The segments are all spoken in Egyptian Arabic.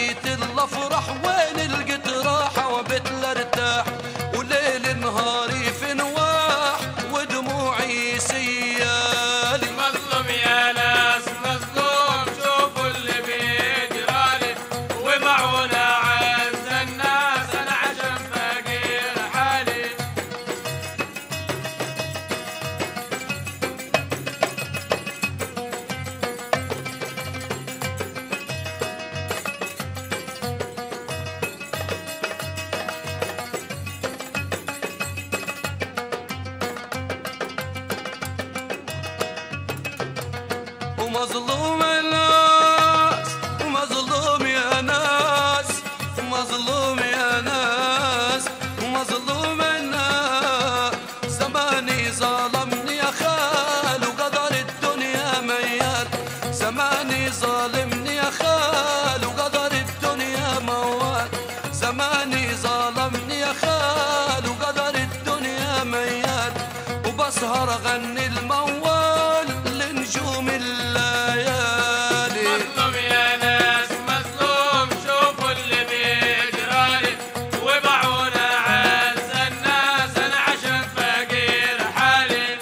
نسيت الافراح وين لقيت راحه وبيت ارتاح وليل نهاري في نواح ودموعي سيالي مظلوم يا ناس مظلوم شوفوا اللي بيجرالي ومعونا عز الناس انا عشان فقير حالي ومظلوم الناس ومظلوم يا ناس ومظلوم يا ناس ومظلوم الناس زماني ظلمني يا خال وقدر الدنيا ميال زماني ظالمني يا خال وقدر الدنيا موال زماني ظلمني يا خال وقدر الدنيا ميال وبسهر اغني الموال لنجوم الليالي مظلوم يا ناس مظلوم شوفوا اللي بيجرالي ومعونا عز الناس انا عشان فقير حالي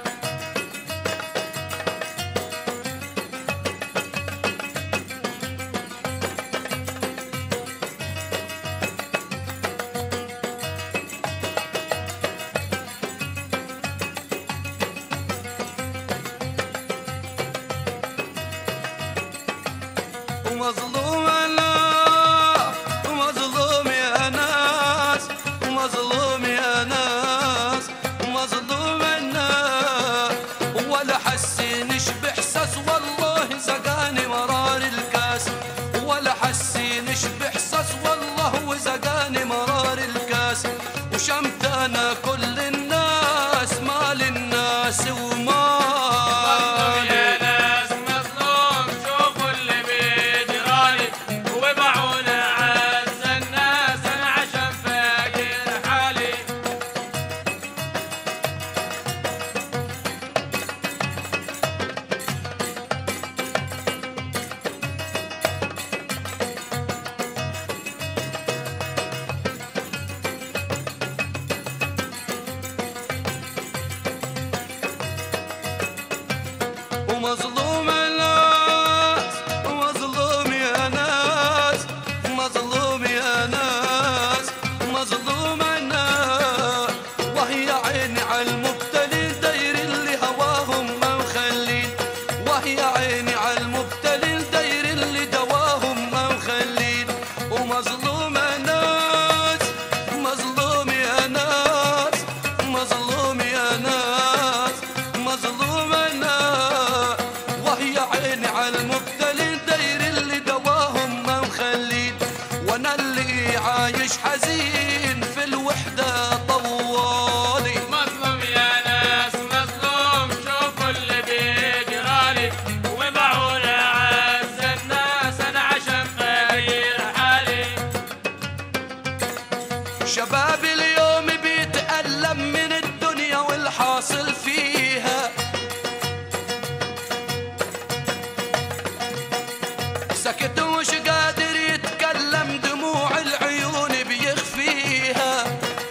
ومظلوم انا ومظلوم يا ناس ومظلوم يا ناس ومظلوم الناس ولا حسينش باحساس والله زقاني مرار الكاس ولا حسينش باحساس والله وزقاني مرار الكاس وشمت انا كل الناس مال الناس مظلوم ومال يا ناس مظلوم شوفوا اللي بيجرالي ومعونا عز الناس انا عشان فقير حالي ومظلوم الناس ومظلوم يا ناس ومظلوم يا ناس ومظلوم الناس وهي عيني على المبتلين داير اللي هواهم ما مخلين وهي عيني على المبتلين داير اللي دواهم ما مخلين ومظلوم الناس مظلوم يا ناس مظلوم يا ناس مظلوم الناس وهي عيني على المبتلين داير اللي دواهم ما مخلين وانا اللي عايش حزين في الوحدة طوالي مظلوم يا ناس مظلوم شوفوا اللي بيجرالي ومعونا عز الناس انا عشان فقير حالي شباب اليوم بيتألم من الدنيا والحاصل فيها سكت ومش قادر يتكلم دموع العيون بيخفيها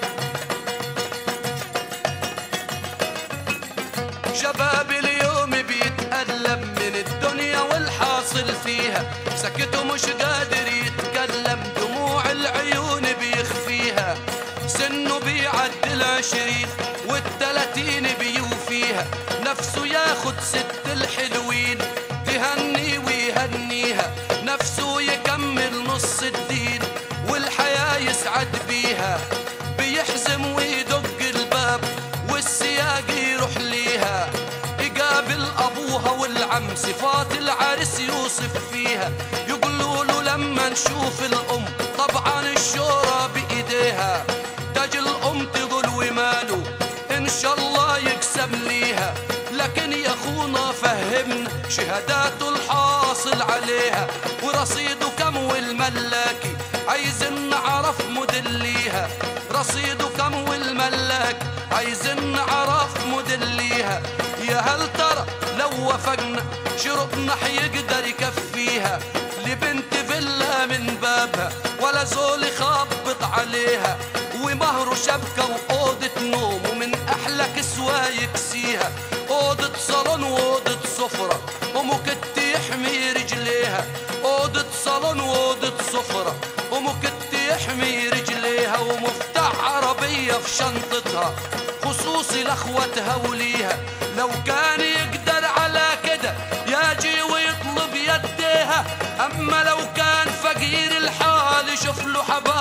شباب اليوم بيتألم من الدنيا والحاصل فيها سكت ومش قادر يتكلم دموع العيون بيخفيها سنه بيعدي العشرين والتلاتين بيوفيها نفسه ياخد ست الحلوين تهني ويهنيها نفسه يكمل نص الدين والحياة يسعد بيها بيحزم ويدق الباب والسياق يروح ليها يقابل ابوها والعم صفات العرس يوصف فيها يقولوا له لما نشوف الام طبعا الشورى بايديها تاج الام تقول وماله ان شاء الله يكسب ليها لكن يا اخونا فهمنا شهاداته الحاصل عليها ورصيده كم والملاكي عايزين نعرف مدليها رصيده كم والملاك عايزين نعرف مدليها يا هل ترى لو وفقنا شرطنا حيقدر يكفيها لبنت فيلا من بابها ولا زول يخبط عليها ومهره شبكة وأوضة نوم ومن أحلى كسوة يكسيها أوضة صالون وأوضة سفرة ومكت يحمي رجليها أوضة صالون وأوضة سفرة ومكت يحمي رجليها ومفتاح عربية في شنطتها خصوصي لاخواتها وليها لو كان يقدر على كده يجي ويطلب يديها اما لو كان فقير الحال يشوف له حبايب